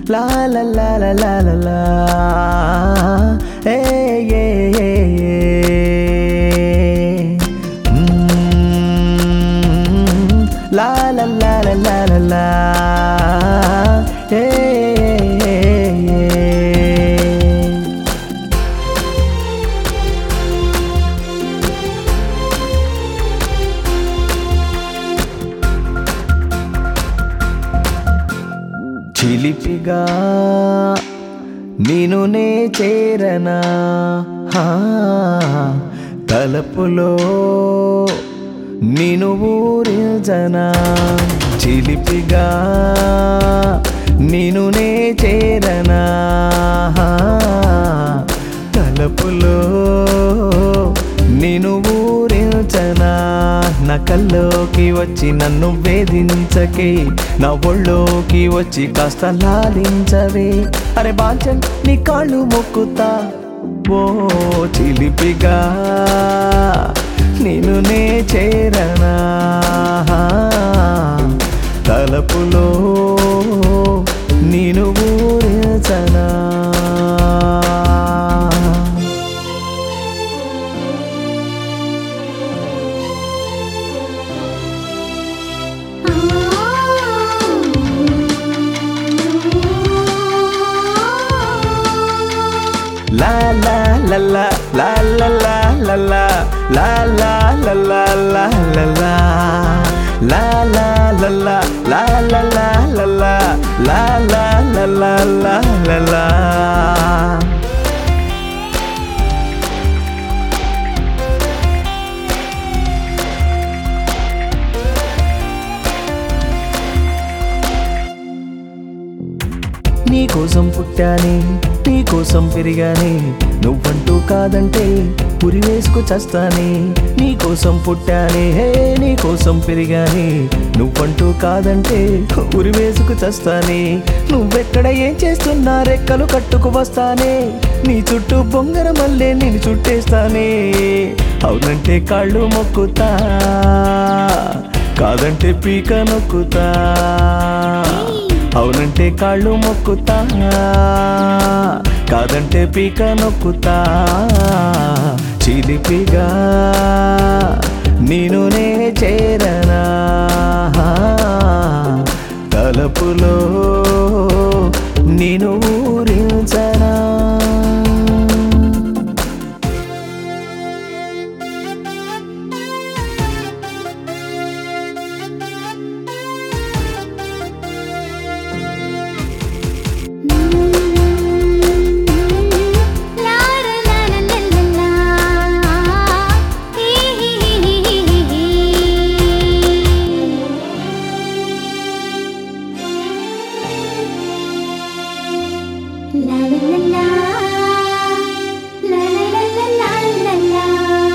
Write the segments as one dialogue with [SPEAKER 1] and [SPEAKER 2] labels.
[SPEAKER 1] లా లా లా లా లా లా లా ఏ ఏ ఏ ఏ. మ్మ్. లా లా లా లా లా లా లా ఏ ఏ ఏ ఏ. చిలిపిగా నేను నే చేరనా హా, తలపులో నేను ఊరించనా చిలిపిగా నేను నే చేరనా హా, తలపులో నేను ఊరించనా నా కల్లోకి వచ్చి నన్ను వేధించకే నా ఒళ్ళోకి వచ్చి కాస్త లాలించవే అరే బాంచన్ నీ కాళ్ళు మొక్కుతా ఓ చిలిపిగా నేను నే చేరనా తలపులో నేను ఊరించనా La la la la la la la la la la la la la la la la La la la la la la la la la la la la la la la la నీ కోసం పుట్టానే నీ కోసం పెరిగానే నువ్వంటూ కాదంటే పురి వేసుకు చస్తానే నీ కోసం పుట్టానే హే నీ కోసం పెరిగానే నువ్వంటూ కాదంటే ఉరి వేసుకు చస్తానే నువ్వెక్కడ ఏం చేస్తున్నా రెక్కలు కట్టుకు వస్తానే నీ చుట్టూ బొంగర మల్లె నేను చుట్టేస్తానే అవునంటే కాళ్ళు మొక్కుతా కాదంటే పీక నొక్కుతా అవునంటే కాళ్ళు మొక్కుతా కాదంటే పీక నొక్కుతా చిలిపిగా నేను నే చేరనా తలపులో నేను ఊరించనా
[SPEAKER 2] La la la la la la la. Hee hee hee hee hee. La la la la. La la la la la la la.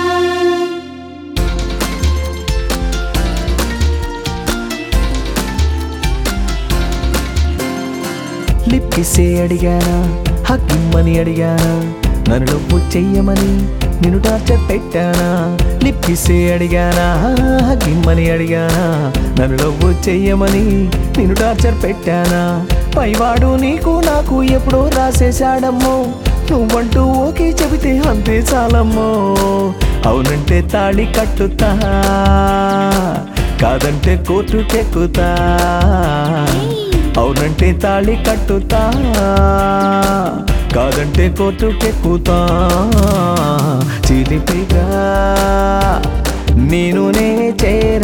[SPEAKER 1] Lip కిస్సే అడిగానా హక్కిమ్మని అడిగానా నన్ను లవ్వు చెయ్యమని నిన్ను టార్చర్ పెట్టానా లిప్ కిస్సే అడిగానా హక్కిమ్మని అడిగానా నన్ను లవ్వు చెయ్యమని నిన్ను టార్చర్ పెట్టానా పైవాడు నీకు నాకు ఎప్పుడో రాసేశాడమ్మో నువ్వంటూ ఓకే చెబితే అంతే చాలమ్మో అవునంటే తాళి కట్టుతా కాదంటే కోర్టుకెక్కుతా అవునంటే తాళి కట్టుతా కాదంటే కోర్టుకెక్కుతా చిలిపిగా నేను నే చేర